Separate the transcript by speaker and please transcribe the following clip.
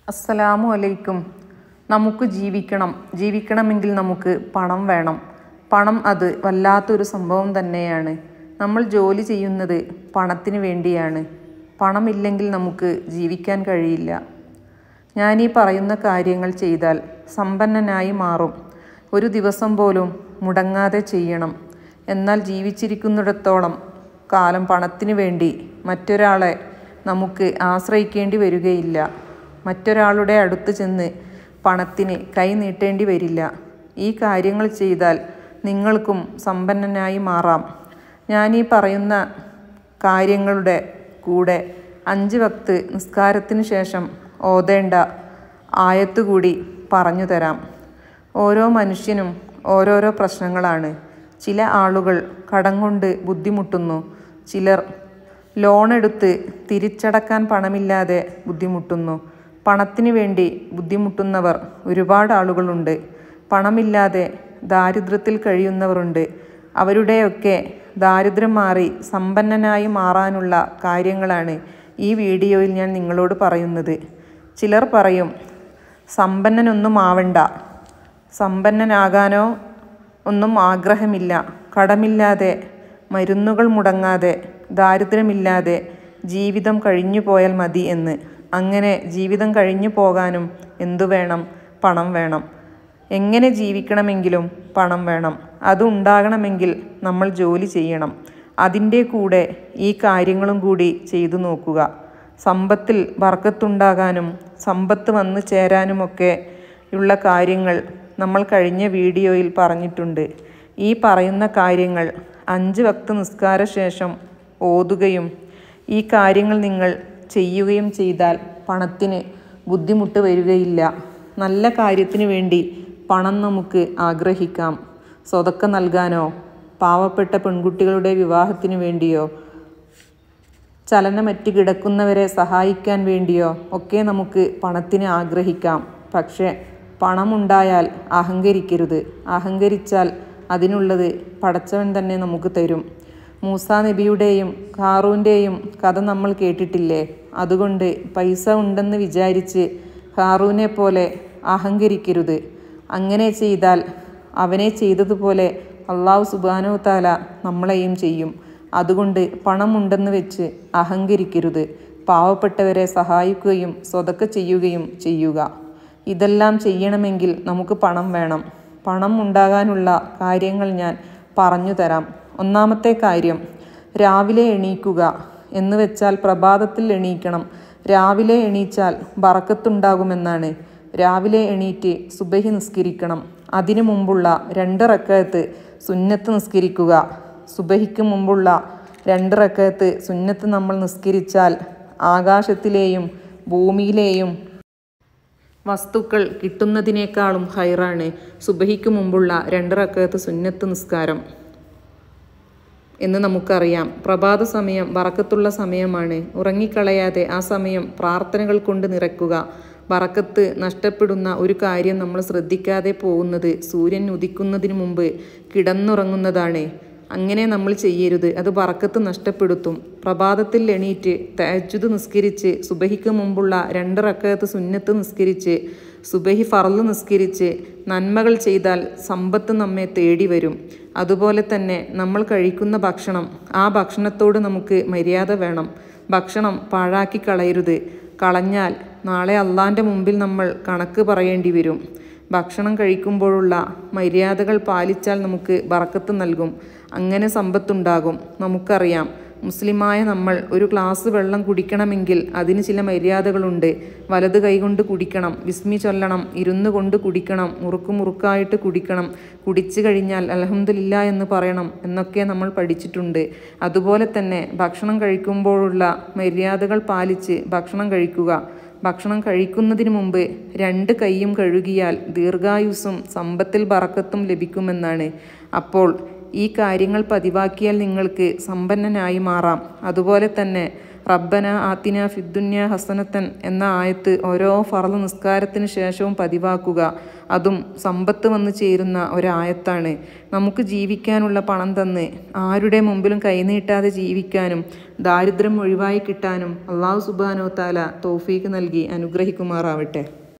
Speaker 1: അസ്സലാമു അലൈക്കും നമുക്ക് ജീവിക്കണം ജീവിക്കണമെങ്കിൽ നമുക്ക് പണം വേണം പണം അത് വല്ലാത്തൊരു സംഭവം തന്നെയാണ് നമ്മൾ ജോലി ചെയ്യുന്നത് പണത്തിന് വേണ്ടിയാണ് പണമില്ലെങ്കിൽ നമുക്ക് ജീവിക്കാൻ കഴിയില്ല ഞാൻ ഈ പറയുന്ന കാര്യങ്ങൾ ചെയ്താൽ സമ്പന്നനായി മാറും ഒരു ദിവസം പോലും മുടങ്ങാതെ ചെയ്യണം എന്നാൽ ജീവിച്ചിരിക്കുന്നിടത്തോളം കാലം പണത്തിന് വേണ്ടി മറ്റൊരാളെ നമുക്ക് ആശ്രയിക്കേണ്ടി വരികയില്ല മറ്റൊരാളുടെ അടുത്ത് ചെന്ന് പണത്തിന് കൈ നീട്ടേണ്ടി വരില്ല ഈ കാര്യങ്ങൾ ചെയ്താൽ നിങ്ങൾക്കും സമ്പന്നനായി മാറാം ഞാൻ ഈ പറയുന്ന കാര്യങ്ങളുടെ കൂടെ അഞ്ച് വക്ത് നിസ്കാരത്തിന് ശേഷം ഓതേണ്ട ആയത്ത് കൂടി പറഞ്ഞു തരാം ഓരോ മനുഷ്യനും ഓരോരോ പ്രശ്നങ്ങളാണ് ചില ആളുകൾ കടം കൊണ്ട് ബുദ്ധിമുട്ടുന്നു ചിലർ ലോൺ എടുത്ത് തിരിച്ചടക്കാൻ പണമില്ലാതെ ബുദ്ധിമുട്ടുന്നു പണത്തിന് വേണ്ടി ബുദ്ധിമുട്ടുന്നവർ ഒരുപാട് ആളുകളുണ്ട് പണമില്ലാതെ ദാരിദ്ര്യത്തിൽ കഴിയുന്നവരുണ്ട് അവരുടെയൊക്കെ ദാരിദ്ര്യം മാറി സമ്പന്നനായി മാറാനുള്ള കാര്യങ്ങളാണ് ഈ വീഡിയോയിൽ ഞാൻ നിങ്ങളോട് പറയുന്നത് ചിലർ പറയും സമ്പന്നനൊന്നും ആവണ്ട സമ്പന്നനാകാനോ ഒന്നും ആഗ്രഹമില്ല കടമില്ലാതെ മരുന്നുകൾ മുടങ്ങാതെ ദാരിദ്ര്യമില്ലാതെ ജീവിതം കഴിഞ്ഞു പോയാൽ മതി എന്ന് അങ്ങനെ ജീവിതം കഴിഞ്ഞു പോകാനും എന്തു വേണം പണം വേണം എങ്ങനെ ജീവിക്കണമെങ്കിലും പണം വേണം അത് ഉണ്ടാകണമെങ്കിൽ നമ്മൾ ജോലി ചെയ്യണം അതിൻ്റെ കൂടെ ഈ കാര്യങ്ങളും കൂടി ചെയ്തു നോക്കുക സമ്പത്തിൽ വർക്കത്തുണ്ടാകാനും സമ്പത്ത് വന്നു ചേരാനുമൊക്കെ ഉള്ള കാര്യങ്ങൾ നമ്മൾ കഴിഞ്ഞ വീഡിയോയിൽ പറഞ്ഞിട്ടുണ്ട് ഈ പറയുന്ന കാര്യങ്ങൾ അഞ്ച് വക്ത നിസ്കാര ശേഷം ഓതുകയും ഈ കാര്യങ്ങൾ നിങ്ങൾ ചെയ്യുകയും ചെയ്താൽ പണത്തിന് ബുദ്ധിമുട്ട് വരികയില്ല നല്ല കാര്യത്തിന് വേണ്ടി പണം നമുക്ക് ആഗ്രഹിക്കാം സ്വതക്ക നൽകാനോ പാവപ്പെട്ട പെൺകുട്ടികളുടെ വിവാഹത്തിന് വേണ്ടിയോ ചലനമറ്റ് കിടക്കുന്നവരെ സഹായിക്കാൻ വേണ്ടിയോ ഒക്കെ നമുക്ക് പണത്തിന് ആഗ്രഹിക്കാം പക്ഷേ പണമുണ്ടായാൽ അഹങ്കരിക്കരുത് അഹങ്കരിച്ചാൽ അതിനുള്ളത് പടച്ചവൻ തന്നെ നമുക്ക് തരും മൂസ നബിയുടെയും ഹാറൂൻ്റെയും കഥ നമ്മൾ കേട്ടിട്ടില്ലേ അതുകൊണ്ട് പൈസ ഉണ്ടെന്ന് വിചാരിച്ച് ഹാറൂനെ പോലെ അഹങ്കരിക്കരുത് അങ്ങനെ ചെയ്താൽ അവനെ ചെയ്തതുപോലെ അള്ളാഹു സുബാനോ താല നമ്മളെയും ചെയ്യും അതുകൊണ്ട് പണമുണ്ടെന്ന് വെച്ച് അഹങ്കരിക്കരുത് പാവപ്പെട്ടവരെ സഹായിക്കുകയും സ്വതക്ക ചെയ്യുകയും ചെയ്യുക ഇതെല്ലാം ചെയ്യണമെങ്കിൽ നമുക്ക് പണം വേണം പണം ഉണ്ടാകാനുള്ള കാര്യങ്ങൾ ഞാൻ പറഞ്ഞു തരാം ഒന്നാമത്തെ കാര്യം രാവിലെ എണീക്കുക എന്ന് വെച്ചാൽ പ്രഭാതത്തിൽ എണീക്കണം രാവിലെ എണീച്ചാൽ ബറക്കത്തുണ്ടാകുമെന്നാണ് രാവിലെ എണീറ്റ് സുബഹി നിസ്കരിക്കണം അതിനു മുമ്പുള്ള രണ്ട് റക്കയത്ത് സുന്നത്ത് നിസ്കരിക്കുക സുബഹിക്ക് മുമ്പുള്ള രണ്ട് റക്കയത്ത് സുന്നത്ത് നമ്മൾ നിസ്കരിച്ചാൽ ആകാശത്തിലെയും ഭൂമിയിലെയും വസ്തുക്കൾ കിട്ടുന്നതിനേക്കാളും ഹൈറാണ് സുബഹിക്ക് മുമ്പുള്ള രണ്ട് റക്കയത്ത് സുന്നത്ത് നിസ്കാരം എന്ന് നമുക്കറിയാം പ്രഭാത സമയം വറക്കത്തുള്ള സമയമാണ് ഉറങ്ങിക്കളയാതെ ആ സമയം പ്രാർത്ഥനകൾ കൊണ്ട് നിറയ്ക്കുക വറക്കത്ത് നഷ്ടപ്പെടുന്ന ഒരു കാര്യം നമ്മൾ ശ്രദ്ധിക്കാതെ പോകുന്നത് സൂര്യൻ ഉദിക്കുന്നതിന് മുമ്പ് കിടന്നുറങ്ങുന്നതാണ് അങ്ങനെ നമ്മൾ ചെയ്യരുത് അത് വറക്കത്ത് നഷ്ടപ്പെടുത്തും പ്രഭാതത്തിൽ എണീറ്റ് തഹജുദ് നിസ്കരിച്ച് സുബഹിക്ക് മുമ്പുള്ള രണ്ട് റക്കയത്ത് സുന്നത്ത് നിസ്കരിച്ച് സുബഹി ഫറല് നിസ്കരിച്ച് നന്മകൾ ചെയ്താൽ സമ്പത്ത് നമ്മെ തേടി വരും അതുപോലെ തന്നെ നമ്മൾ കഴിക്കുന്ന ഭക്ഷണം ആ ഭക്ഷണത്തോട് നമുക്ക് മര്യാദ വേണം ഭക്ഷണം പാഴാക്കി കളയരുത് കളഞ്ഞാൽ നാളെ അള്ളാൻ്റെ മുമ്പിൽ നമ്മൾ കണക്ക് പറയേണ്ടി വരും ഭക്ഷണം കഴിക്കുമ്പോഴുള്ള മര്യാദകൾ പാലിച്ചാൽ നമുക്ക് ബറക്കത്ത് നൽകും അങ്ങനെ സമ്പത്തുണ്ടാകും നമുക്കറിയാം മുസ്ലിമായ നമ്മൾ ഒരു ഗ്ലാസ് വെള്ളം കുടിക്കണമെങ്കിൽ അതിന് ചില മര്യാദകളുണ്ട് വലത് കൈകൊണ്ട് കുടിക്കണം വിസ്മി ചൊല്ലണം ഇരുന്ന് കൊണ്ട് കുടിക്കണം മുറുക്ക് മുറുക്കായിട്ട് കുടിക്കണം കുടിച്ചു കഴിഞ്ഞാൽ അലഹമില്ല എന്ന് പറയണം എന്നൊക്കെ നമ്മൾ പഠിച്ചിട്ടുണ്ട് അതുപോലെ തന്നെ ഭക്ഷണം കഴിക്കുമ്പോഴുള്ള മര്യാദകൾ പാലിച്ച് ഭക്ഷണം കഴിക്കുക ഭക്ഷണം കഴിക്കുന്നതിന് മുമ്പ് രണ്ട് കൈയും കഴുകിയാൽ ദീർഘായുസ്സും സമ്പത്തിൽ ബറക്കത്തും ലഭിക്കുമെന്നാണ് അപ്പോൾ ഈ കാര്യങ്ങൾ പതിവാക്കിയാൽ നിങ്ങൾക്ക് സമ്പന്നനായി മാറാം അതുപോലെ തന്നെ റബ്ബന ആത്തിന ഫിദ്ദുന്യ ഹസനത്തൻ എന്ന ആയത്ത് ഓരോ ഫറദ് നിസ്കാരത്തിന് ശേഷവും പതിവാക്കുക അതും സമ്പത്ത് വന്നു ചേരുന്ന ഒരായത്താണ് നമുക്ക് ജീവിക്കാനുള്ള പണം തന്ന് ആരുടെ മുമ്പിലും കൈനീട്ടാതെ ജീവിക്കാനും ദാരിദ്ര്യം ഒഴിവായി കിട്ടാനും അള്ളാഹു സുബാനോ താല തോഫീക്ക് നൽകി അനുഗ്രഹിക്കുമാറാവട്ടെ